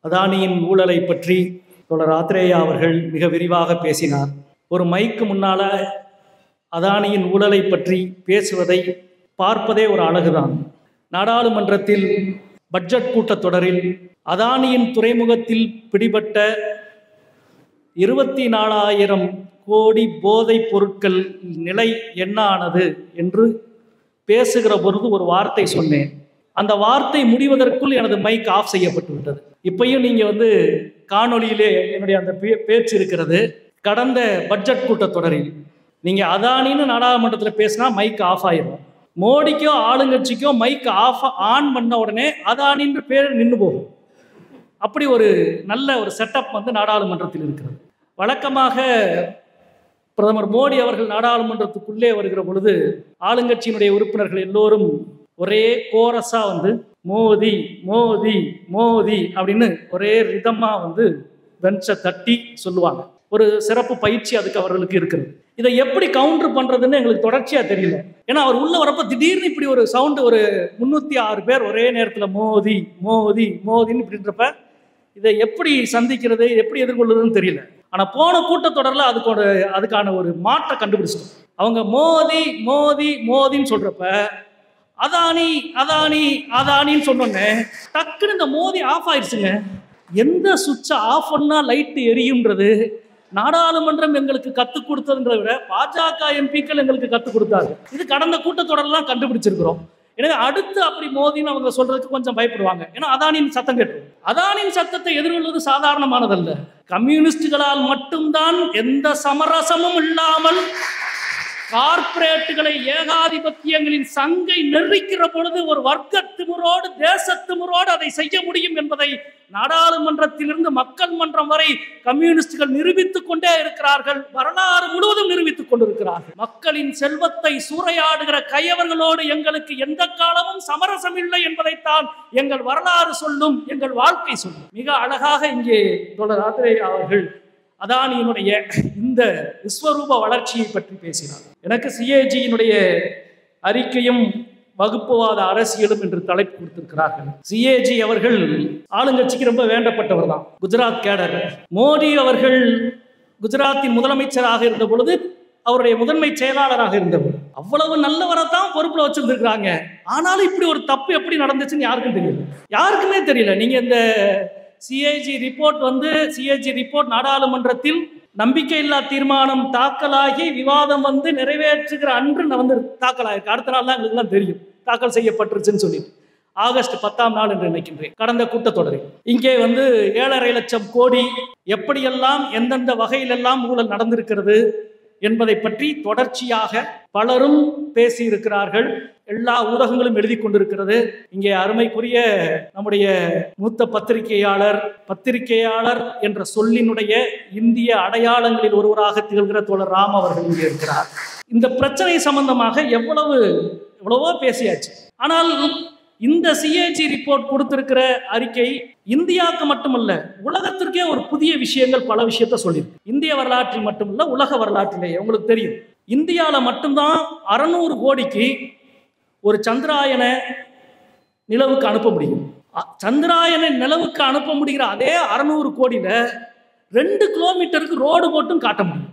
அதானியின் ஊழலை பற்றி தொடர் ஆத்ரேயா அவர்கள் மிக விரிவாக பேசினார் ஒரு மைக்கு முன்னால அதானியின் ஊழலை பற்றி பேசுவதை பார்ப்பதே ஒரு அழகுதான் நாடாளுமன்றத்தில் பட்ஜெட் கூட்டத்தொடரில் அதானியின் துறைமுகத்தில் பிடிபட்ட இருபத்தி நாலாயிரம் கோடி போதைப் பொருட்கள் நிலை என்ன ஆனது என்று பேசுகிற பொழுது ஒரு வார்த்தை சொன்னேன் அந்த வார்த்தை முடிவதற்குள் எனது மைக் ஆஃப் செய்யப்பட்டு விட்டது இப்பயும் நீங்க வந்து காணொளியிலே என்னுடைய அந்த பே- பேச்சு இருக்கிறது கடந்த பட்ஜெட் கூட்டத்தொடரில் நீங்க அதானின்னு நாடாளுமன்றத்தில் பேசினா மைக் ஆஃப் ஆயிரும் மோடிக்கோ ஆளுங்கட்சிக்கோ மைக் ஆஃப் ஆன் பண்ண உடனே அதானின்ற பேர் நின்று போகும் அப்படி ஒரு நல்ல ஒரு செட்டப் வந்து நாடாளுமன்றத்தில் இருக்கிறது வழக்கமாக பிரதமர் மோடி அவர்கள் நாடாளுமன்றத்துக்குள்ளே வருகிற பொழுது ஆளுங்கட்சியினுடைய உறுப்பினர்கள் எல்லோரும் ஒரே கோரஸா வந்து மோதி மோதி மோதி அப்படின்னு ஒரே ரிதமா வந்து பெஞ்சை தட்டி சொல்லுவாங்க ஒரு சிறப்பு பயிற்சி அதுக்கு அவர்களுக்கு இருக்கிறது இதை எப்படி கவுண்டர் பண்றதுன்னு எங்களுக்கு தொடர்ச்சியா தெரியல ஏன்னா அவர் உள்ள வரப்ப திடீர்னு இப்படி ஒரு சவுண்டு ஒரு முன்னூத்தி ஆறு பேர் ஒரே நேரத்துல மோதி மோதி மோதின்னு இப்படின்றப்ப இதை எப்படி சந்திக்கிறது எப்படி எதிர்கொள்றதுன்னு தெரியல ஆனா போன கூட்டத்தொடர்ல அதுக்கு ஒரு அதுக்கான ஒரு மாற்றை கண்டுபிடிச்சிட்டோம் அவங்க மோதி மோதி மோதின்னு சொல்றப்ப அதானி அதானி அதானின்னு சொன்னோன்னே டக்குன்னு இந்த மோதி ஆஃப் ஆயிடுச்சுங்க எந்த சுவிட்சை ஆஃப் பண்ணா லைட் எரியும்ன்றது நாடாளுமன்றம் எங்களுக்கு கற்றுக் கொடுத்ததுன்றதை விட பாஜக எம்பிக்கள் எங்களுக்கு கற்றுக் கொடுத்தாங்க இது கடந்த கூட்டத்தொடர்லாம் கண்டுபிடிச்சிருக்கிறோம் எனவே அடுத்து அப்படி மோதின்னு அவங்க சொல்றதுக்கு கொஞ்சம் பயப்படுவாங்க ஏன்னா அதானியின் சத்தம் கேட்டு அதானியின் சத்தத்தை எதிர்கொள்வது சாதாரணமானதல்ல கம்யூனிஸ்டுகளால் மட்டும்தான் எந்த சமரசமும் இல்லாமல் கார்ப்பரேட்டுகளை ஏகாதிபத்தியங்களின் சங்கை நெருக்கிற பொழுது ஒரு வர்க்க திமுறோடு தேச திமுறோடு அதை செய்ய முடியும் என்பதை நாடாளுமன்றத்திலிருந்து மக்கள் மன்றம் வரை கம்யூனிஸ்டுகள் நிரூபித்துக் கொண்டே இருக்கிறார்கள் வரலாறு முழுவதும் நிரூபித்துக் கொண்டிருக்கிறார்கள் மக்களின் செல்வத்தை சூறையாடுகிற கையவர்களோடு எங்களுக்கு எந்த காலமும் சமரசம் இல்லை என்பதைத்தான் எங்கள் வரலாறு சொல்லும் எங்கள் வாழ்க்கை சொல்லும் மிக அழகாக இங்கே தொடர் ஆத்திரேயா அவர்கள் அதானியினுடைய இந்த விஸ்வரூப வளர்ச்சியை பற்றி பேசினார் எனக்கு சிஏஜியினுடைய அறிக்கையும் வகுப்புவாத அரசியலும் என்று தலைப்பு கொடுத்திருக்கிறார்கள் சிஏஜி அவர்கள் ஆளுங்கட்சிக்கு ரொம்ப வேண்டப்பட்டவர் தான் குஜராத் கேடர் மோடி அவர்கள் குஜராத்தின் முதலமைச்சராக இருந்த பொழுது அவருடைய முதன்மை செயலாளராக இருந்தவர் அவ்வளவு நல்லவரை தான் பொறுப்புல வச்சிருந்திருக்கிறாங்க ஆனாலும் இப்படி ஒரு தப்பு எப்படி நடந்துச்சுன்னு யாருக்கும் தெரியல யாருக்குமே தெரியல நீங்க இந்த சிஏஜி ரிப்போர்ட் வந்து சிஏஜி ரிப்போர்ட் நாடாளுமன்றத்தில் நம்பிக்கையில்லா தீர்மானம் தாக்கலாகி விவாதம் வந்து நிறைவேற்றுகிற அன்று நடந்து தாக்கலாயிருக்கு அடுத்த நாள் தான் எங்களுக்குலாம் தெரியும் தாக்கல் செய்யப்பட்டுருச்சுன்னு சொல்லிட்டு ஆகஸ்ட் பத்தாம் நாள் என்று நினைக்கின்றேன் கடந்த கூட்டத்தொடரில் இங்கே வந்து ஏழரை லட்சம் கோடி எப்படியெல்லாம் எந்தெந்த வகையிலெல்லாம் ஊழல் நடந்திருக்கிறது என்பதை பற்றி தொடர்ச்சியாக பலரும் பேசியிருக்கிறார்கள் எல்லா ஊடகங்களும் எழுதி கொண்டிருக்கிறது இங்கே அருமைக்குரிய நம்முடைய மூத்த பத்திரிகையாளர் பத்திரிகையாளர் என்ற சொல்லினுடைய இந்திய அடையாளங்களில் ஒருவராக திகழ்கிற தோழர் ராம் அவர்கள் இங்கே இருக்கிறார் இந்த பிரச்சனை சம்பந்தமாக எவ்வளவு எவ்வளவோ பேசியாச்சு ஆனால் இந்த சிஏஜி ரிப்போர்ட் கொடுத்திருக்கிற அறிக்கை இந்தியாவுக்கு மட்டுமல்ல உலகத்திற்கே ஒரு புதிய விஷயங்கள் பல விஷயத்த சொல்லியிருக்கு இந்திய வரலாற்றில் மட்டுமல்ல உலக வரலாற்றிலேயே உங்களுக்கு தெரியும் இந்தியாவில் மட்டும்தான் அறநூறு கோடிக்கு ஒரு சந்திராயனை நிலவுக்கு அனுப்ப முடியும் அ- சந்திராயனை நிலவுக்கு அனுப்ப முடிகிற அதே அறநூறு கோடியில ரெண்டு கிலோமீட்டருக்கு ரோடு போட்டும் காட்ட முடியும்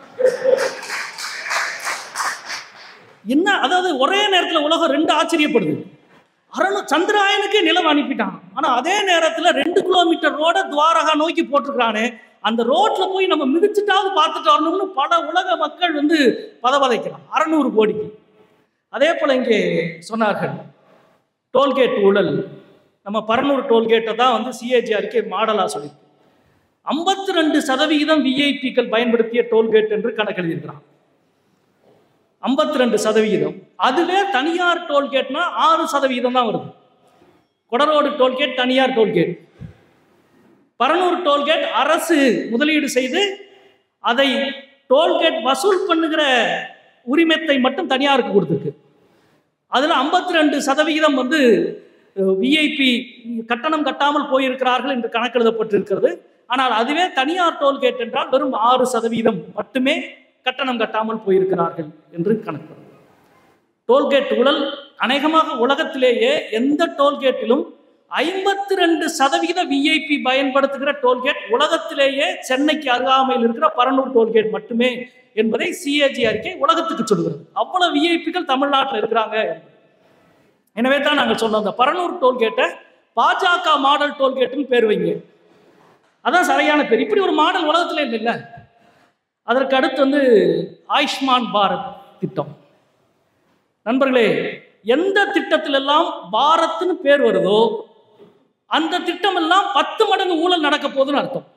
என்ன அதாவது ஒரே நேரத்தில் உலகம் ரெண்டு ஆச்சரியப்படுது அரணு சந்திராயனுக்கு நிலம் அனுப்பிட்டான் ஆனா அதே நேரத்துல ரெண்டு கிலோமீட்டர் ரோட துவாரகா நோக்கி போட்டிருக்கிறானே அந்த ரோட்ல போய் நம்ம மிதிச்சுட்டாவது பார்த்துட்டு வரணும்னு பல உலக மக்கள் வந்து பதவதைக்கிறான் அறநூறு கோடிக்கு அதே போல இங்கே சொன்னார்கள் டோல்கேட் ஊழல் நம்ம பரனூர் டோல்கேட்டை தான் வந்து சிஏஜி அறிக்கை மாடலாக சொல்லியிருக்கு ஐம்பத்தி ரெண்டு சதவிகிதம் விஐபிக்கள் பயன்படுத்திய டோல்கேட் என்று கணக்கு எழுதியிருக்கிறான் ஐம்பத்தி ரெண்டு சதவிகிதம் அதுவே தனியார் டோல்கேட்னா ஆறு சதவிகிதம் தான் வருது கொடரோடு டோல்கேட் தனியார் டோல்கேட் பரனூர் டோல்கேட் அரசு முதலீடு செய்து அதை டோல்கேட் வசூல் பண்ணுகிற உரிமத்தை மட்டும் தனியாருக்கு கொடுத்துருக்கு அதில் ஐம்பத்தி ரெண்டு சதவிகிதம் வந்து விஐபி கட்டணம் கட்டாமல் போயிருக்கிறார்கள் என்று கணக்கெழுதப்பட்டிருக்கிறது ஆனால் அதுவே தனியார் டோல்கேட் என்றால் வெறும் ஆறு சதவீதம் மட்டுமே கட்டணம் கட்டாமல் போயிருக்கிறார்கள் என்று கணக்கு டோல்கேட் ஊழல் அநேகமாக உலகத்திலேயே எந்த டோல்கேட்டிலும் ஐம்பத்தி ரெண்டு சதவீத விஐபி பயன்படுத்துகிற டோல்கேட் உலகத்திலேயே சென்னைக்கு அருகாமையில் இருக்கிற பரனூர் டோல்கேட் மட்டுமே என்பதை சிஏஜி அறிக்கை உலகத்துக்கு சொல்கிறது அவ்வளவு விஐபிகள் தமிழ்நாட்டில் இருக்கிறாங்க என்பது. எனவே தான் நாங்கள் சொன்னோம் அந்த பரனூர் டோல்கேட்டை பாஜக மாடல் டோல்கேட்டுன்னு பேர் வைங்க அதான் சரியான பேர் இப்படி ஒரு மாடல் உலகத்துல இல்லைல்ல அதற்கு அடுத்து வந்து ஆயுஷ்மான் பாரத் திட்டம் நண்பர்களே எந்த திட்டத்திலெல்லாம் பாரத்னு பேர் வருதோ அந்த திட்டம் எல்லாம் பத்து மடங்கு ஊழல் நடக்க போகுதுன்னு அர்த்தம்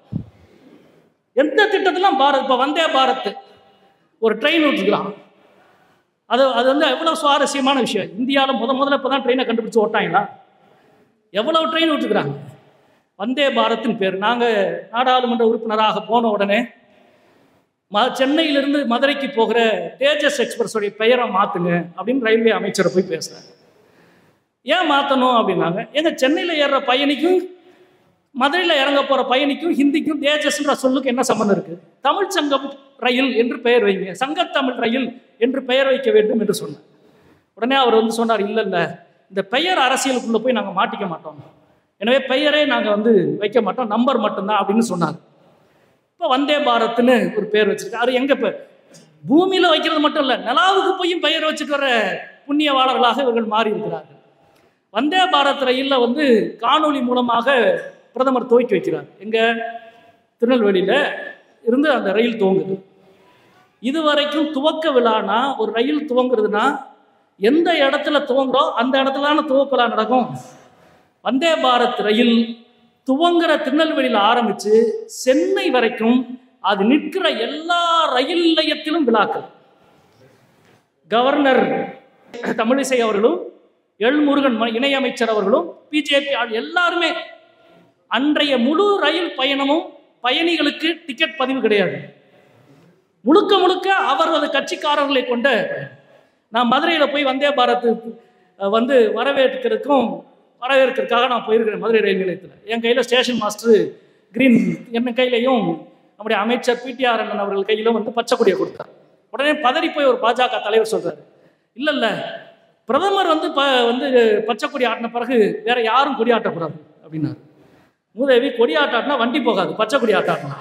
எந்த திட்டத்திலாம் பாரத் இப்போ வந்தே பாரத் ஒரு ட்ரெயின் விட்டுருக்குறான் அது அது வந்து எவ்வளோ சுவாரஸ்யமான விஷயம் இந்தியாவில் முத முதல்ல இப்போ தான் ட்ரெயினை கண்டுபிடிச்சு ஓட்டாங்களா எவ்வளோ ட்ரெயின் விட்டுருக்குறாங்க வந்தே பாரத்னு பேர் நாங்கள் நாடாளுமன்ற உறுப்பினராக போன உடனே ம சென்னையிலிருந்து மதுரைக்கு போகிற தேஜஸ் எக்ஸ்பிரஸோடைய பெயரை மாற்றுங்க அப்படின்னு ரயில்வே அமைச்சரை போய் பேசுகிறேன் ஏன் மாற்றணும் அப்படின்னாங்க எங்க சென்னையில் ஏறுற பயணிக்கும் மதுரையில் இறங்க போகிற பயணிக்கும் ஹிந்திக்கும் தேஜஸ்ன்ற சொல்லுக்கு என்ன சம்மந்தம் இருக்குது தமிழ் சங்கம் ரயில் என்று பெயர் வைங்க சங்கத்தமிழ் ரயில் என்று பெயர் வைக்க வேண்டும் என்று சொன்னார் உடனே அவர் வந்து சொன்னார் இல்லை இல்லை இந்த பெயர் அரசியலுக்குள்ளே போய் நாங்கள் மாட்டிக்க மாட்டோம் எனவே பெயரே நாங்கள் வந்து வைக்க மாட்டோம் நம்பர் மட்டும்தான் அப்படின்னு சொன்னார் இப்போ வந்தே பாரத்னு ஒரு பேர் வச்சிருக்காரு அது எங்கே இப்போ பூமியில் வைக்கிறது மட்டும் இல்லை நிலாவுக்கு போயும் பெயர் வச்சுட்டு வர புண்ணியவாளர்களாக இவர்கள் மாறி இருக்கிறார்கள் வந்தே பாரத் ரயிலில் வந்து காணொளி மூலமாக பிரதமர் துவக்கி வைக்கிறார் எங்கே திருநெல்வேலியில் இருந்து அந்த ரயில் துவங்குது இதுவரைக்கும் துவக்க விழானா ஒரு ரயில் துவங்குறதுனா எந்த இடத்துல துவங்குறோம் அந்த இடத்துல தானே துவக்க விழா நடக்கும் வந்தே பாரத் ரயில் துவங்குற திருநெல்வேலியில் ஆரம்பித்து சென்னை வரைக்கும் அது நிற்கிற எல்லா ரயில் நிலையத்திலும் விழாக்கள் கவர்னர் தமிழிசை அவர்களும் எல்முருகன் ம- இணையமைச்சர் அவர்களும் பிஜேபி ஆள் எல்லாருமே அன்றைய முழு ரயில் பயணமும் பயணிகளுக்கு டிக்கெட் பதிவு கிடையாது முழுக்க முழுக்க அவரது கட்சிக்காரர்களை கொண்ட நான் மதுரையில் போய் வந்தே பாரத் அஹ், வந்து வரவேற்கிறதுக்கும் வரவேற்கிறதுக்காக நான் போயிருக்கிறேன் மதுரை ரயில் நிலையத்தில் என் கையில் ஸ்டேஷன் மாஸ்டர் கிரீன் என் கையிலையும் நம்முடைய அமைச்சர் பிடிஆர் அண்ணன் அவர்கள் கையிலும் வந்து பச்சை கொடியை கொடுத்தார் உடனே பதறி போய் ஒரு பாஜக தலைவர் சொல்றாரு இல்லை இல்லை பிரதமர் வந்து ப வந்து பச்சை கொடி ஆட்டின பிறகு வேற யாரும் கொடி ஆட்டக்கூடாது அப்படின்னாரு மூதேவி கொடி ஆட்டாட்டினா வண்டி போகாது பச்சை கொடி ஆட்டாட்டினா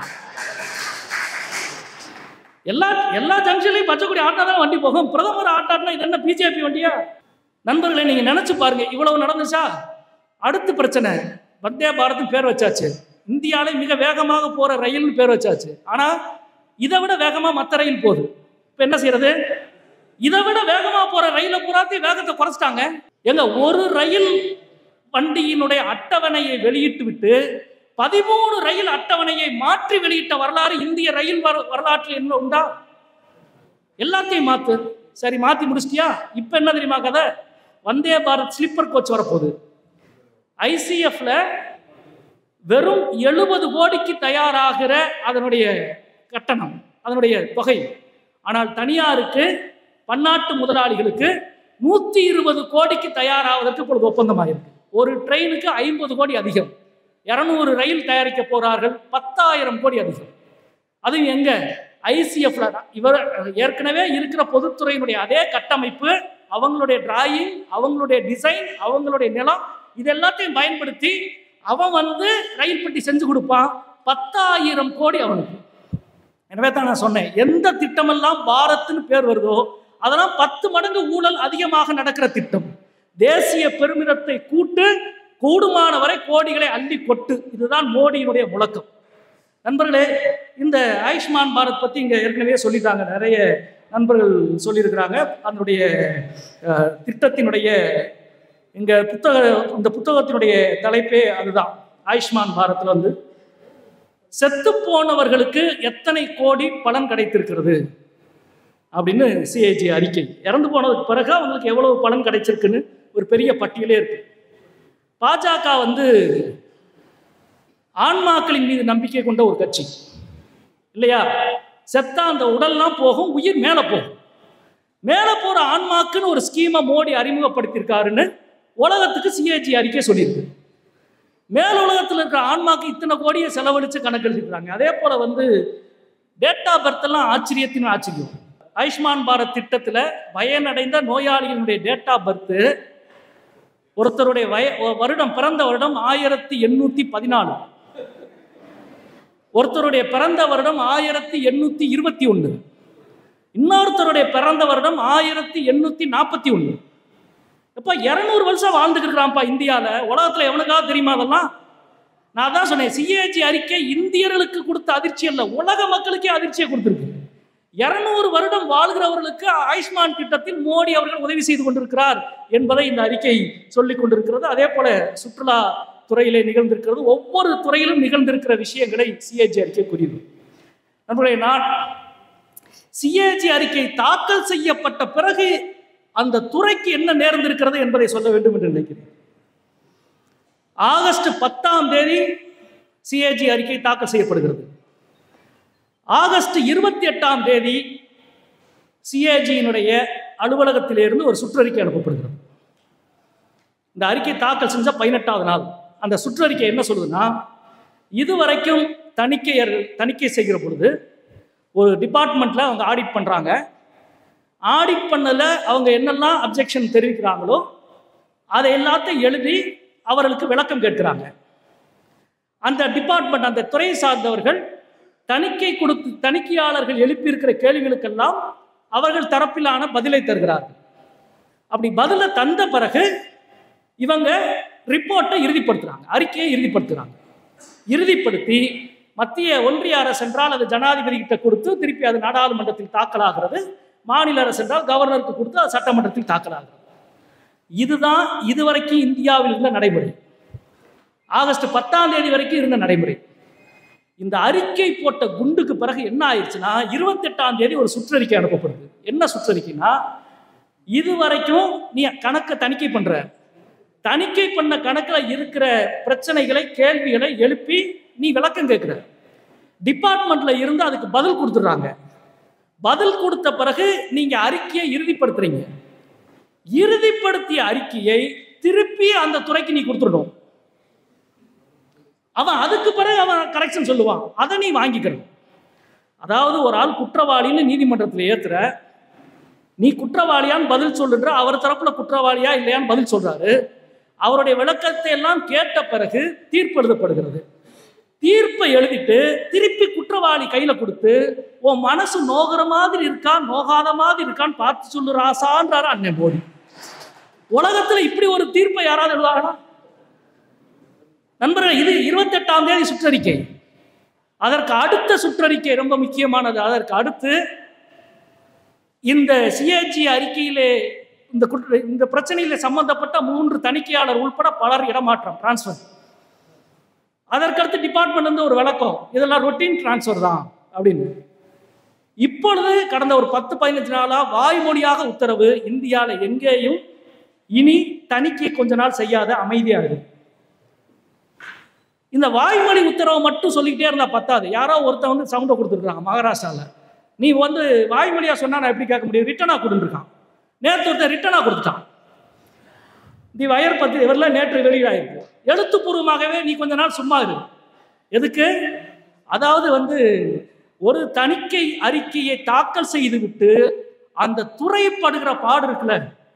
எல்லா எல்லா ஜங்ஷன்லையும் பச்சை கொடி ஆட்டா தான் வண்டி போகும் பிரதமர் ஆட்டாட்டினா இது என்ன பிஜேபி வண்டியா நண்பர்களை நீங்க நினைச்சு பாருங்க இவ்வளவு நடந்துச்சா அடுத்த பிரச்சனை வந்தே பாரத் பேர் வச்சாச்சு இந்தியாவிலே மிக வேகமாக போற ரயில்னு பேர் வச்சாச்சு ஆனா இதை விட வேகமா மற்ற ரயில் போகுது இப்ப என்ன செய்யறது இதை விட வேகமா போற ரயிலை பூராத்தையும் வேகத்தை குறைச்சிட்டாங்க எங்க ஒரு ரயில் வண்டியினுடைய அட்டவணையை வெளியிட்டு விட்டு பதிமூணு ரயில் அட்டவணையை மாற்றி வெளியிட்ட வரலாறு இந்திய ரயில் வர வரலாற்றில் என்ன உண்டா எல்லாத்தையும் மாத்து சரி மாத்தி முடிச்சிட்டியா இப்ப என்ன தெரியுமா கதை வந்தே பாரத் ஸ்லீப்பர் கோச் வரப்போகுது ஐசிஎஃப்ல வெறும் எழுபது கோடிக்கு தயாராகிற அதனுடைய கட்டணம் அதனுடைய தொகை ஆனால் தனியாருக்கு பன்னாட்டு முதலாளிகளுக்கு நூற்றி இருபது கோடிக்கு தயாராவதற்கு இப்பொழுது ஒப்பந்தமாயிருக்கு ஒரு ட்ரெயினுக்கு ஐம்பது கோடி அதிகம் இரநூறு ரயில் தயாரிக்க போறார்கள் பத்தாயிரம் கோடி அதிகம் அதுவும் எங்க ஐசிஎஃப்ல இவர் ஏற்கனவே இருக்கிற பொதுத்துறையினுடைய அதே கட்டமைப்பு அவங்களுடைய டிராயிங் அவங்களுடைய டிசைன் அவங்களுடைய நிலம் இது எல்லாத்தையும் பயன்படுத்தி அவன் வந்து ரயில் பெட்டி செஞ்சு கொடுப்பான் பத்தாயிரம் கோடி அவனுக்கு எனவே தான் நான் சொன்னேன் எந்த திட்டமெல்லாம் பாரத்னு பேர் வருதோ அதெல்லாம் பத்து மடங்கு ஊழல் அதிகமாக நடக்கிற திட்டம் தேசிய பெருமிதத்தை கூட்டு கூடுமான வரை கோடிகளை அள்ளி கொட்டு இதுதான் மோடியினுடைய முழக்கம் நண்பர்களே இந்த ஆயுஷ்மான் பாரத் பற்றி இங்கே ஏற்கனவே சொல்லிட்டாங்க நிறைய நண்பர்கள் சொல்லியிருக்கிறாங்க அதனுடைய அஹ், திட்டத்தினுடைய இங்கே புத்தக இந்த புத்தகத்தினுடைய தலைப்பே அதுதான் ஆயுஷ்மான் பாரத்தில் வந்து செத்து போனவர்களுக்கு எத்தனை கோடி பலன் கிடைத்திருக்கிறது அப்படின்னு சிஏஜி அறிக்கை இறந்து போனதுக்கு பிறகு அவங்களுக்கு எவ்வளவு பலன் கிடைச்சிருக்குன்னு ஒரு பெரிய பட்டியலே இருக்கு பாஜக வந்து ஆன்மாக்களின் மீது நம்பிக்கை கொண்ட ஒரு கட்சி இல்லையா செத்தா அந்த உடல்லாம் போகும் உயிர் மேலே போகும் மேலே போகிற ஆன்மாக்குன்னு ஒரு ஸ்கீமை மோடி அறிமுகப்படுத்தியிருக்காருன்னு உலகத்துக்கு சிஏஜி அறிக்கை சொல்லியிருக்கு மேல் உலகத்தில் இருக்கிற ஆன்மாக்கு இத்தனை கோடியை செலவழித்து கணக்கு எழுதிக்கிறாங்க அதே போல் வந்து டேட் ஆஃப் பர்த் எல்லாம் ஆச்சரியத்தின் ஆச்சரியம் ஆயுஷ்மான் பாரத் திட்டத்தில் பயனடைந்த நோயாளிகளுடைய டேட் ஆஃப் பர்த்து ஒருத்தருடைய வய வருடம் பிறந்த வருடம் ஆயிரத்தி எண்ணூத்தி பதினாலு ஒருத்தருடைய பிறந்த வருடம் ஆயிரத்தி எண்ணூத்தி இருபத்தி ஒன்று இன்னொருத்தருடைய பிறந்த வருடம் ஆயிரத்தி எண்ணூத்தி நாற்பத்தி ஒன்று எப்ப இருநூறு வருஷம் வாழ்ந்துக்கிறான்ப்பா இந்தியாவில் உலகத்தில் எவனுக்காவது தெரியுமா அதெல்லாம் நான் தான் சொன்னேன் சிஏஜி அறிக்கை இந்தியர்களுக்கு கொடுத்த அதிர்ச்சி அல்ல உலக மக்களுக்கே அதிர்ச்சியை கொடுத்துருக்கு இருநூறு வருடம் வாழ்கிறவர்களுக்கு ஆயுஷ்மான் திட்டத்தில் மோடி அவர்கள் உதவி செய்து கொண்டிருக்கிறார் என்பதை இந்த அறிக்கை சொல்லிக் கொண்டிருக்கிறது அதே போல சுற்றுலா துறையிலே நிகழ்ந்திருக்கிறது ஒவ்வொரு துறையிலும் நிகழ்ந்திருக்கிற விஷயங்களை சிஏஜி அறிக்கை கூறியது நண்பர்களே நான் சிஏஜி அறிக்கை தாக்கல் செய்யப்பட்ட பிறகு அந்த துறைக்கு என்ன நேர்ந்திருக்கிறது என்பதை சொல்ல வேண்டும் என்று நினைக்கிறேன் ஆகஸ்ட் பத்தாம் தேதி சிஏஜி அறிக்கை தாக்கல் செய்யப்படுகிறது ஆகஸ்ட் இருபத்தி எட்டாம் தேதி சிஏஜியினுடைய அலுவலகத்திலிருந்து ஒரு சுற்றறிக்கை அனுப்பப்படுகிறது இந்த அறிக்கை தாக்கல் செஞ்ச பதினெட்டாவது நாள் அந்த சுற்றறிக்கை என்ன சொல்லுதுன்னா இதுவரைக்கும் தணிக்கையர்கள் தணிக்கை செய்கிற பொழுது ஒரு டிபார்ட்மெண்ட்டில் அவங்க ஆடிட் பண்ணுறாங்க ஆடிட் பண்ணல அவங்க என்னெல்லாம் அப்ஜெக்ஷன் தெரிவிக்கிறாங்களோ அதை எல்லாத்தையும் எழுதி அவர்களுக்கு விளக்கம் கேட்கிறாங்க அந்த டிபார்ட்மெண்ட் அந்த துறையை சார்ந்தவர்கள் தணிக்கை கொடுத்து தணிக்கையாளர்கள் எழுப்பியிருக்கிற கேள்விகளுக்கெல்லாம் அவர்கள் தரப்பிலான பதிலை தருகிறார்கள் அப்படி பதிலை தந்த பிறகு இவங்க ரிப்போர்ட்டை இறுதிப்படுத்துறாங்க அறிக்கையை இறுதிப்படுத்துறாங்க இறுதிப்படுத்தி மத்திய ஒன்றிய அரசு என்றால் அது ஜனாதிபதி கிட்ட கொடுத்து திருப்பி அது நாடாளுமன்றத்தில் தாக்கலாகிறது மாநில அரசு என்றால் கவர்னருக்கு கொடுத்து அது சட்டமன்றத்தில் தாக்கலாகிறது இதுதான் இதுவரைக்கும் இந்தியாவில் இருந்த நடைமுறை ஆகஸ்ட் பத்தாம் தேதி வரைக்கும் இருந்த நடைமுறை இந்த அறிக்கை போட்ட குண்டுக்கு பிறகு என்ன ஆயிடுச்சுன்னா இருபத்தெட்டாம் தேதி ஒரு சுற்றறிக்கை அனுப்பப்படுது என்ன சுற்றறிக்கைனா இது வரைக்கும் நீ கணக்கை தணிக்கை பண்ற தணிக்கை பண்ண கணக்கில் இருக்கிற பிரச்சனைகளை கேள்விகளை எழுப்பி நீ விளக்கம் கேட்குற டிபார்ட்மெண்ட்ல இருந்து அதுக்கு பதில் கொடுத்துட்றாங்க பதில் கொடுத்த பிறகு நீங்க அறிக்கையை இறுதிப்படுத்துறீங்க இறுதிப்படுத்திய அறிக்கையை திருப்பி அந்த துறைக்கு நீ கொடுத்துடணும் அவன் அதுக்கு பிறகு அவன் கரெக்ஷன் சொல்லுவான் அதை நீ வாங்கிக்கணும் அதாவது ஒரு ஆள் குற்றவாளின்னு நீதிமன்றத்தில் ஏத்துற நீ குற்றவாளியான்னு பதில் சொல்லுன்ற அவர் தரப்புல குற்றவாளியா இல்லையான்னு பதில் சொல்றாரு அவருடைய விளக்கத்தை எல்லாம் கேட்ட பிறகு தீர்ப்பு எழுதப்படுகிறது தீர்ப்பை எழுதிட்டு திருப்பி குற்றவாளி கையில கொடுத்து உன் மனசு நோகிற மாதிரி இருக்கா நோகாத மாதிரி இருக்கான்னு பார்த்து சொல்லு ராசான்றாரு அண்ணன் மோடி உலகத்துல இப்படி ஒரு தீர்ப்பை யாராவது எழுதாங்களா நண்பர்கள் இது இருபத்தெட்டாம் தேதி சுற்றறிக்கை அதற்கு அடுத்த சுற்றறிக்கை ரொம்ப முக்கியமானது அதற்கு அடுத்து இந்த சிஏஜி அறிக்கையிலே இந்த குற்ற இந்த பிரச்சனையில் சம்பந்தப்பட்ட மூன்று தணிக்கையாளர் உள்பட பலர் இடமாற்றம் டிரான்ஸ்ஃபர் அதற்கடுத்து டிபார்ட்மெண்ட் வந்து ஒரு விளக்கம் இதெல்லாம் ரொட்டீன் டிரான்ஸ்ஃபர் தான் அப்படின்னு இப்பொழுது கடந்த ஒரு பத்து பதினஞ்சு நாளா வாய்மொழியாக உத்தரவு இந்தியாவில் எங்கேயும் இனி தணிக்கை கொஞ்ச நாள் செய்யாத அமைதியா இருக்கு இந்த வாய்மொழி உத்தரவை மட்டும் சொல்லிக்கிட்டே இருந்தா பத்தாது யாரோ ஒருத்தன் வந்து சவுண்டை கொடுத்துருக்காங்க மகாராஷ்டிராவில் நீ வந்து வாய்மொழியா சொன்னா நான் எப்படி கேட்க முடியும் ரிட்டனா கொடுத்துருக்கான் நேற்று ஒருத்தன் ரிட்டனா கொடுத்துட்டான் தி வயர் பத்தி இவரெல்லாம் நேற்று வெளியிடாயிருக்கு எழுத்துப்பூர்வமாகவே நீ கொஞ்ச நாள் சும்மா இரு எதுக்கு அதாவது வந்து ஒரு தணிக்கை அறிக்கையை தாக்கல் செய்துவிட்டு அந்த துறைப்படுகிற பாடு இருக்குல்ல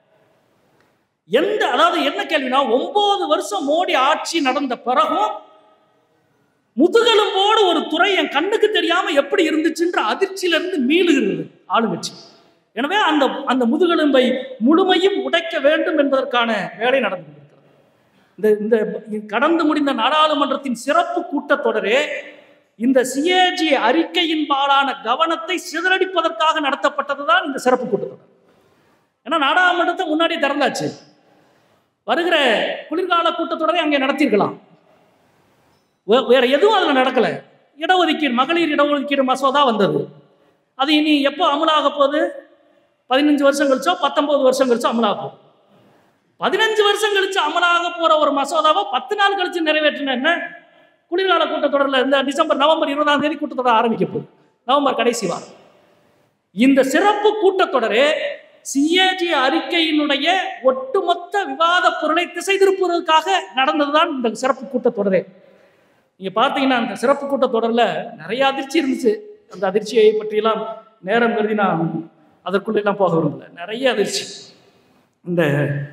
எந்த அதாவது என்ன கேள்வினா ஒன்பது வருஷம் மோடி ஆட்சி நடந்த பிறகும் முதுகெலும்போடு ஒரு துறை என் கண்ணுக்கு தெரியாம எப்படி இருந்துச்சுன்ற அதிர்ச்சியில இருந்து மீளுகிறது ஆளுங்கட்சி எனவே அந்த அந்த முதுகெலும்பை முழுமையும் உடைக்க வேண்டும் என்பதற்கான வேலை நடந்து கொண்டிருக்கிறது இந்த இந்த கடந்து முடிந்த நாடாளுமன்றத்தின் சிறப்பு கூட்டத்தொடரே இந்த சிஏஜி அறிக்கையின் பாலான கவனத்தை சிதறடிப்பதற்காக நடத்தப்பட்டதுதான் இந்த சிறப்பு கூட்டத்தொடர் ஏன்னா நாடாளுமன்றத்தை முன்னாடி திறந்தாச்சு வருகிற குளிர்கால கூட்டத்தொடரை அங்கே நடத்தியிருக்கலாம் வே- வேற எதுவும் அதில் நடக்கல இடஒதுக்கீடு மகளிர் இடஒதுக்கீடு மசோதா வந்தது அது இனி எப்போ அமலாக போகுது பதினஞ்சு வருஷம் கழிச்சோ பத்தொன்பது வருஷம் கழிச்சோ அமலாக போகுது பதினஞ்சு வருஷம் கழிச்சு அமலாக போற ஒரு மசோதாவை பத்து நாள் கழிச்சு நிறைவேற்றின என்ன குளிர்கால கூட்டத்தொடரில் இந்த டிசம்பர் நவம்பர் இருபதாம் தேதி கூட்டத்தொடர் ஆரம்பிக்க போகுது நவம்பர் கடைசி வாரம் இந்த சிறப்பு கூட்டத்தொடரே சிஏஜி அறிக்கையினுடைய ஒட்டுமொத்த விவாத பொருளை திசை திருப்புவதற்காக நடந்ததுதான் இந்த சிறப்பு கூட்டத்தொடரே நீங்க பார்த்தீங்கன்னா அந்த சிறப்பு கூட்டத்தொடரில் நிறைய அதிர்ச்சி இருந்துச்சு அந்த அதிர்ச்சியை பற்றியெல்லாம் நேரம் கருதி நான் அதற்குள்ளெல்லாம் போக விரும்பல நிறைய அதிர்ச்சி இந்த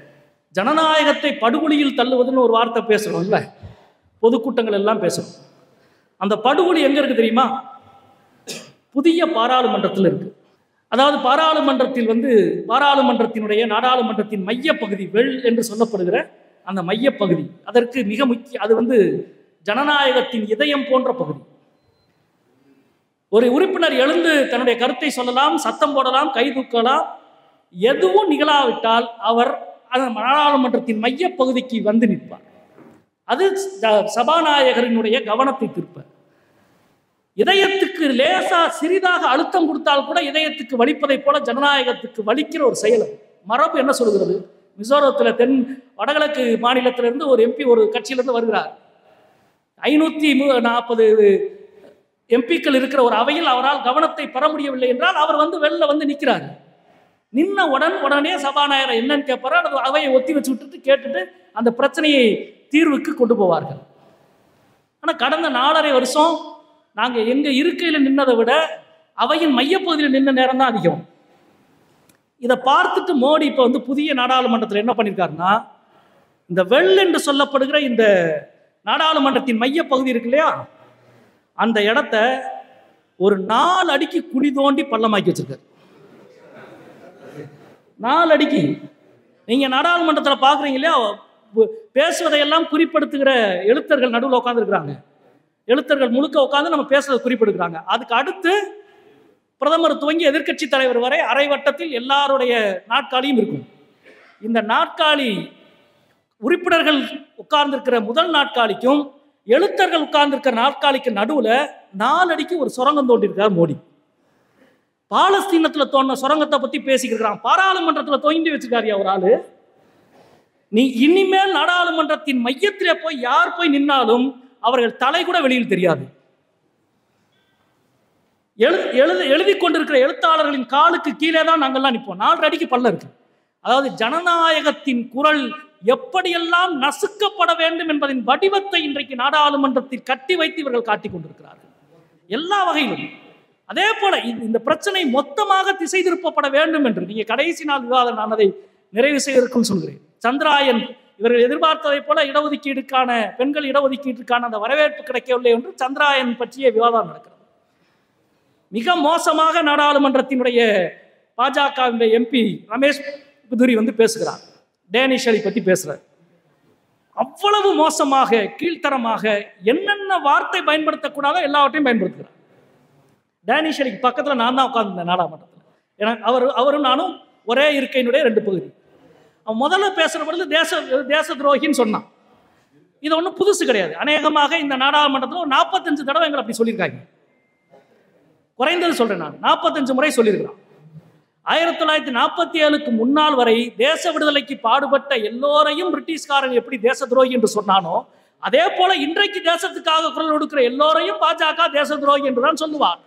ஜனநாயகத்தை படுகொலியில் தள்ளுவதுன்னு ஒரு வார்த்தை பேசுறோம்ல பொதுக்கூட்டங்கள் எல்லாம் பேசுறோம் அந்த படுகொலி எங்க இருக்கு தெரியுமா புதிய பாராளுமன்றத்தில் இருக்கு அதாவது பாராளுமன்றத்தில் வந்து பாராளுமன்றத்தினுடைய நாடாளுமன்றத்தின் மையப்பகுதி வெள் என்று சொல்லப்படுகிற அந்த மையப்பகுதி அதற்கு மிக முக்கிய அது வந்து ஜனநாயகத்தின் இதயம் போன்ற பகுதி ஒரு உறுப்பினர் எழுந்து தன்னுடைய கருத்தை சொல்லலாம் சத்தம் போடலாம் கை தூக்கலாம் எதுவும் நிகழாவிட்டால் அவர் அந்த நாடாளுமன்றத்தின் மையப்பகுதிக்கு வந்து நிற்பார் அது ச- சபாநாயகரினுடைய கவனத்தை திருப்ப இதயத்துக்கு லேசா சிறிதாக அழுத்தம் கொடுத்தால் கூட இதயத்துக்கு வலிப்பதைப் போல ஜனநாயகத்துக்கு வலிக்கிற ஒரு செயல் அது. மரபு என்ன சொல்கிறது மிசோரத்தில் தென் வடகிழக்கு மாநிலத்திலிருந்து ஒரு எம்பி ஒரு கட்சியிலிருந்து வருகிறார் ஐநூற்றி நாற்பது எம்பிக்கள் இருக்கிற ஒரு அவையில் அவரால் கவனத்தை பெற முடியவில்லை என்றால் அவர் வந்து வெளில வந்து நிற்கிறார் நின்ன உடன் உடனே சபாநாயகர் என்னன்னு கேட்பாரோ அந்த அவையை ஒத்தி வச்சு விட்டுட்டு கேட்டுட்டு அந்த பிரச்சனையை தீர்வுக்கு கொண்டு போவார்கள் ஆனால் கடந்த நாலரை வருஷம் நாங்கள் எங்கள் இருக்கையில் நின்னதை விட அவையின் மையப்பகுதியில் நின்ன நேரம் தான் அதிகம் இதை பார்த்துட்டு மோடி இப்போ வந்து புதிய நாடாளுமன்றத்தில் என்ன பண்ணியிருக்காருன்னா இந்த வெள் என்று சொல்லப்படுகிற இந்த நாடாளுமன்றத்தின் மையப்பகுதி இருக்கு இல்லையா அந்த இடத்த ஒரு நாலு அடிக்கு குழி தோண்டி பள்ளமாக்கி வச்சிருக்காரு நாலு அடிக்கு நீங்க நாடாளுமன்றத்தில் பார்க்குறீங்க இல்லையா பு- பேசுவதையெல்லாம் குறிப்படுத்துகிற எழுத்தர்கள் நடுவில் உட்காந்துருக்குறாங்க எழுத்தர்கள் முழுக்க உட்காந்து நம்ம பேசுறதை குறிப்பெடுக்கிறாங்க அதுக்கு அடுத்து பிரதமர் துவங்கி எதிர்க்கட்சி தலைவர் வரை அரை வட்டத்தில் எல்லாருடைய நாட்காலியும் இருக்கும் இந்த நாட்காலி உறுப்பினர்கள் உட்கார்ந்திருக்கிற முதல் நாட்காலிக்கும் எழுத்தர்கள் உட்கார்ந்திருக்கிற நாட்காலிக்கு நடுவுல நாலு அடிக்கு ஒரு சுரங்கம் தோண்டியிருக்கார் மோடி பாலஸ்தீனத்துல தோண்டின சுரங்கத்தை பத்தி பேசிக்கிறான் பாராளுமன்றத்துல தோண்டி வச்சிருக்காரு ஒரு ஆளு நீ இனிமேல் நாடாளுமன்றத்தின் மையத்திலே போய் யார் போய் நின்னாலும் அவர்கள் தலை கூட வெளியில் தெரியாது எழு எழுது எழுதி கொண்டிருக்கிற எழுத்தாளர்களின் காலுக்கு கீழே தான் நாங்கள்லாம் நிற்போம் நாலு அடிக்கு பல்ல இருக்கு அதாவது ஜனநாயகத்தின் குரல் எப்படியெல்லாம் நசுக்கப்பட வேண்டும் என்பதின் வடிவத்தை இன்றைக்கு நாடாளுமன்றத்தில் கட்டி வைத்து இவர்கள் காட்டிக் கொண்டிருக்கிறார்கள் எல்லா வகையிலும் அதே போல இந்த- இந்த பிரச்சனை மொத்தமாக திசை திருப்பப்பட வேண்டும் என்று நீங்க கடைசி நாள் விவாதம் நான் அதை நிறைவு செய்வதற்கும் சொல்கிறேன் சந்திராயன் இவர்கள் எதிர்பார்த்ததைப் போல இடஒதுக்கீடுக்கான பெண்கள் இடஒதுக்கீட்டுக்கான அந்த வரவேற்பு கிடைக்கவில்லை என்று சந்திராயன் பற்றிய விவாதம் நடக்கிறது மிக மோசமாக நாடாளுமன்றத்தினுடைய பாஜகவினுடைய எம்பி ரமேஷ் குதுரி வந்து பேசுகிறார் டேனிஷ் அலி பத்தி பேசுறார் அவ்வளவு மோசமாக கீழ்த்தரமாக என்னென்ன வார்த்தை பயன்படுத்தக்கூடாதோ எல்லாவற்றையும் பயன்படுத்துகிறார் டேனிஷ் அலிக்கு பக்கத்தில் நான் தான் உட்கார்ந்திருந்தேன் நாடாளுமன்றத்தில் ஏன்னா அவர் அவரும் நானும் ஒரே இருக்கையினுடைய ரெண்டு பகுதி அவன் முதல்ல பேசுகிற பொழுது தேச தேச துரோகின்னு சொன்னான் இது ஒன்றும் புதுசு கிடையாது அநேகமாக இந்த நாடாளுமன்றத்தில் ஒரு நாற்பத்தஞ்சு தடவை எங்களை அப்படி சொல்லியிருக்காங்க குறைந்தது சொல்றேன் நான் நாற்பத்தஞ்சு முறை சொல்லியிருக்கிறான் ஆயிரத்தி தொள்ளாயிரத்தி நாற்பத்தி ஏழுக்கு முன்னால் வரை தேச விடுதலைக்கு பாடுபட்ட எல்லோரையும் பிரிட்டிஷ்காரன் எப்படி தேச துரோகி என்று சொன்னானோ அதே போல இன்றைக்கு தேசத்துக்காக குரல் கொடுக்கிற எல்லோரையும் பாஜக தேச துரோகி என்று தான் சொல்லுவார்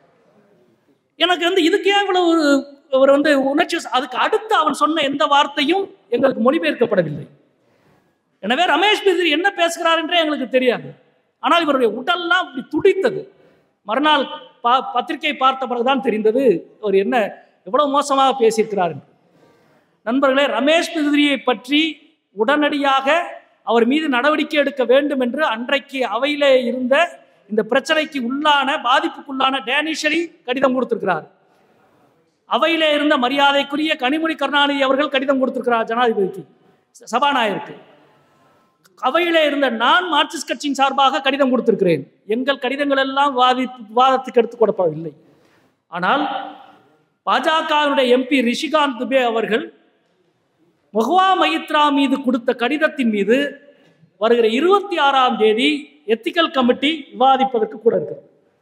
எனக்கு வந்து இதுக்கு ஏன் இவ்வளவு ஒரு- ஒரு வந்து உணர்ச்சி அதுக்கு அடுத்து அவன் சொன்ன எந்த வார்த்தையும் எங்களுக்கு மொழிபெயர்க்கப்படவில்லை எனவே ரமேஷ் பிதிரி என்ன பேசுகிறார் என்றே எங்களுக்கு தெரியாது ஆனால் இவருடைய உடல்லாம் இப்படி துடித்தது மறுநாள் பா பத்திரிகை பார்த்த பிறகுதான் தெரிந்தது அவர் என்ன எவ்வளவு மோசமாக பேசியிருக்கிறார் என்று நண்பர்களே ரமேஷ் பிதிரியை பற்றி உடனடியாக அவர் மீது நடவடிக்கை எடுக்க வேண்டும் என்று அன்றைக்கு அவையிலே இருந்த இந்த பிரச்சனைக்கு உள்ளான பாதிப்புக்குள்ளான டேனிஷரி கடிதம் கொடுத்திருக்கிறார் அவையிலே இருந்த மரியாதைக்குரிய கனிமொழி கருணாநிதி அவர்கள் கடிதம் கொடுத்திருக்கிறார் ஜனாதிபதிக்கு ச- சபாநாயகருக்கு அவையிலே இருந்த நான் மார்க்சிஸ்ட் கட்சியின் சார்பாக கடிதம் கொடுத்திருக்கிறேன் எங்கள் கடிதங்கள் எல்லாம் வாதி விவாதத்துக்கு எடுத்துக் கொடுப்பதில்லை ஆனால் பாஜகவினுடைய எம்பி ரிஷிகாந்த் துபே அவர்கள் மொஹ்வா மைத்ரா மீது கொடுத்த கடிதத்தின் மீது வருகிற இருபத்தி ஆறாம் தேதி எத்திக்கல் கமிட்டி விவாதிப்பதற்கு கூட இருக்கிறது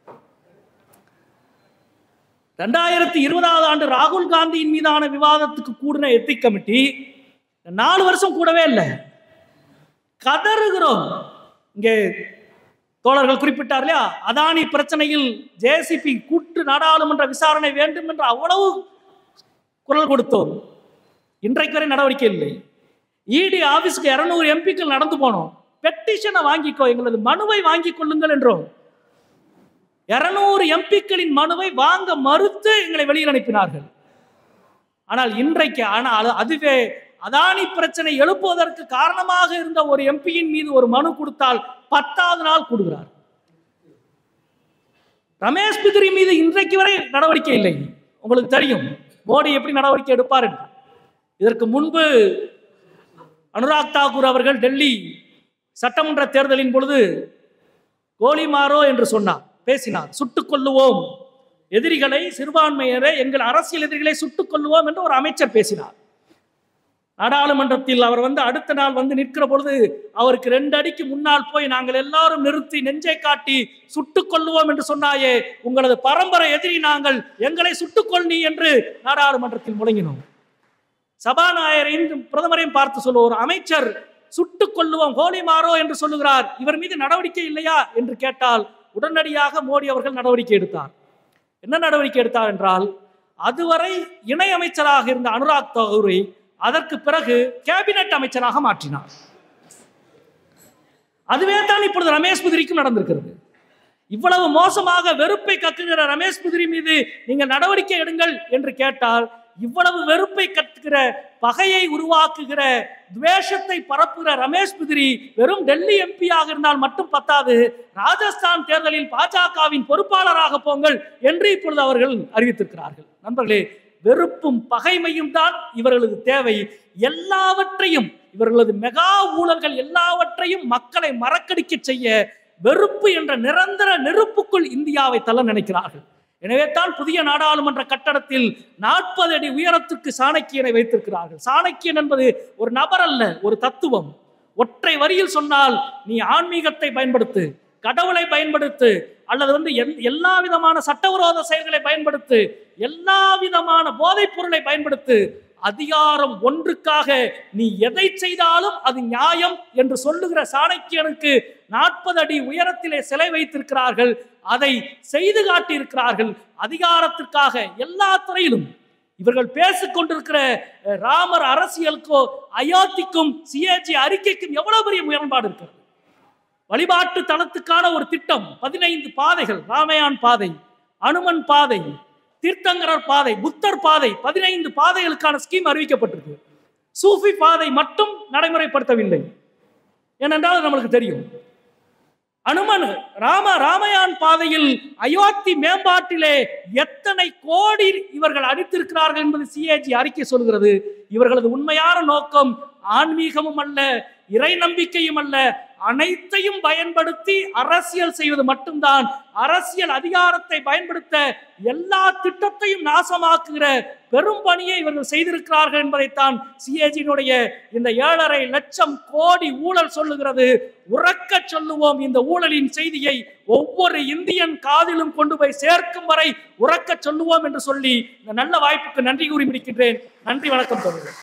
ரெண்டாயிரத்தி இருபதாவது ஆண்டு ராகுல் காந்தியின் மீதான விவாதத்துக்கு கூடின எத்திக் கமிட்டி நாலு வருஷம் கூடவே இல்லை கதறுகிறோம் இங்கே தோழர்கள் குறிப்பிட்டார் இல்லையா அதானி பிரச்சனையில் ஜேசிபி கூட்டு நாடாளுமன்ற விசாரணை வேண்டும் என்று அவ்வளவு குரல் கொடுத்தோம் இன்றைக்கு வரை நடவடிக்கை இல்லை இடி ஆபீஸ்க்கு இருநூறு எம்பிக்கள் நடந்து போனோம் பெட்டிஷனை வாங்கிக்கோ எங்களது மனுவை வாங்கிக் கொள்ளுங்கள் என்றோம் இருநூறு எம்பிக்களின் மனுவை வாங்க மறுத்து எங்களை வெளியில் அனுப்பினார்கள் ஆனால் இன்றைக்கு ஆனால் அதுவே அதானி பிரச்சனை எழுப்புவதற்கு காரணமாக இருந்த ஒரு எம்பியின் மீது ஒரு மனு கொடுத்தால் பத்தாவது நாள் கொடுக்கிறார் ரமேஷ் பிதிரி மீது இன்றைக்கு வரை நடவடிக்கை இல்லை உங்களுக்கு தெரியும் மோடி எப்படி நடவடிக்கை எடுப்பார் என்று இதற்கு முன்பு அனுராக் தாக்கூர் அவர்கள் டெல்லி சட்டமன்ற தேர்தலின் பொழுது கோலிமாரோ என்று சொன்னார் பேசினார் சுட்டுக் கொல்லுவோம் எதிரிகளை சிறுபான்மையரை எங்கள் அரசியல் எதிரிகளை சுட்டுக் கொல்லுவோம் என்று ஒரு அமைச்சர் பேசினார் நாடாளுமன்றத்தில் அவர் வந்து அடுத்த நாள் வந்து நிற்கிற பொழுது அவருக்கு ரெண்டு அடிக்கு முன்னால் போய் நாங்கள் எல்லாரும் நிறுத்தி நெஞ்சை காட்டி சுட்டுக் கொல்லுவோம் என்று சொன்னாயே உங்களது பரம்பரை எதிரி நாங்கள் எங்களை சுட்டுக் கொள் நீ என்று நாடாளுமன்றத்தில் முழங்கினோம் சபாநாயகரையும் பிரதமரையும் பார்த்து சொல்லுவோம் ஒரு அமைச்சர் சுட்டுக் கொள்ளுவோம் ஹோலி மாறோ என்று சொல்லுகிறார் இவர் மீது நடவடிக்கை இல்லையா என்று கேட்டால் உடனடியாக மோடி அவர்கள் நடவடிக்கை எடுத்தார் என்ன நடவடிக்கை எடுத்தார் என்றால் அதுவரை இணை அமைச்சராக இருந்த அனுராக் தாகூரை அதற்கு பிறகு கேபினெட் அமைச்சராக மாற்றினார் அதுவே தான் இப்பொழுது ரமேஷ் புதிரிக்கும் நடந்திருக்கிறது இவ்வளவு மோசமாக வெறுப்பை கக்குகிற ரமேஷ் புதிரி மீது நீங்கள் நடவடிக்கை எடுங்கள் என்று கேட்டால் இவ்வளவு வெறுப்பை கத்துகிற பகையை உருவாக்குகிற துவேஷத்தை பரப்புகிற ரமேஷ் பிதிரி வெறும் டெல்லி எம்பியாக இருந்தால் மட்டும் பத்தாது ராஜஸ்தான் தேர்தலில் பாஜகவின் பொறுப்பாளராக போங்கள் என்று இப்பொழுது அவர்கள் அறிவித்திருக்கிறார்கள் நண்பர்களே வெறுப்பும் பகைமையும் தான் இவர்களது தேவை எல்லாவற்றையும் இவர்களது மெகா ஊழல்கள் எல்லாவற்றையும் மக்களை மறக்கடிக்க செய்ய வெறுப்பு என்ற நிரந்தர நெருப்புக்குள் இந்தியாவை தள்ள நினைக்கிறார்கள் எனவே தான் புதிய நாடாளுமன்ற கட்டடத்தில் நாற்பது அடி உயரத்திற்கு சாணக்கியனை வைத்திருக்கிறார்கள் சாணக்கியன் என்பது ஒரு நபர் அல்ல ஒரு தத்துவம் ஒற்றை வரியில் சொன்னால் நீ ஆன்மீகத்தை பயன்படுத்து கடவுளை பயன்படுத்து அல்லது வந்து எல்- எல்லா விதமான சட்டவிரோத செயல்களை பயன்படுத்து எல்லா விதமான போதைப் பொருளை பயன்படுத்து அதிகாரம் ஒன்றுக்காக நீ எதை செய்தாலும் அது நியாயம் என்று சொல்லுகிற சாணக்கியனுக்கு நாற்பது அடி உயரத்திலே சிலை வைத்திருக்கிறார்கள் அதை செய்து காட்டியிருக்கிறார்கள் அதிகாரத்திற்காக எல்லா துறையிலும் இவர்கள் பேசிக் கொண்டிருக்கிற அஹ், ராமர் அரசியலுக்கோ அயோத்திக்கும் சிஏஜி அறிக்கைக்கும் எவ்வளவு பெரிய முரண்பாடு இருக்கிறது வழிபாட்டு தலத்துக்கான ஒரு திட்டம் பதினைந்து பாதைகள் ராமயான் பாதை அனுமன் பாதை தீர்த்தங்கரர் பாதை புத்தர் பாதை பதினைந்து பாதைகளுக்கான ஸ்கீம் அறிவிக்கப்பட்டிருக்கு சூஃபி பாதை மட்டும் நடைமுறைப்படுத்தவில்லை ஏனென்றால் அது நம்மளுக்கு தெரியும் அனுமன் ராம ராமயான் பாதையில் அயோத்தி மேம்பாட்டிலே எத்தனை கோடி இவர்கள் அடித்திருக்கிறார்கள் என்பது சிஏஜி அறிக்கை சொல்கிறது இவர்களது உண்மையான நோக்கம் ஆன்மீகமும் அல்ல இறை நம்பிக்கையும் அல்ல அனைத்தையும் பயன்படுத்தி அரசியல் செய்வது மட்டும்தான் அரசியல் அதிகாரத்தை பயன்படுத்த எல்லா திட்டத்தையும் நாசமாக்குகிற பெரும் பணியை இவர்கள் செய்திருக்கிறார்கள் என்பதைத்தான் சிஏஜியினுடைய இந்த ஏழரை லட்சம் கோடி ஊழல் சொல்லுகிறது உறக்க சொல்லுவோம் இந்த ஊழலின் செய்தியை ஒவ்வொரு இந்தியன் காதிலும் கொண்டு போய் சேர்க்கும் வரை உறக்க சொல்லுவோம் என்று சொல்லி இந்த நல்ல வாய்ப்புக்கு நன்றி கூறி முடிக்கின்றேன் நன்றி வணக்கம் தோழர்களே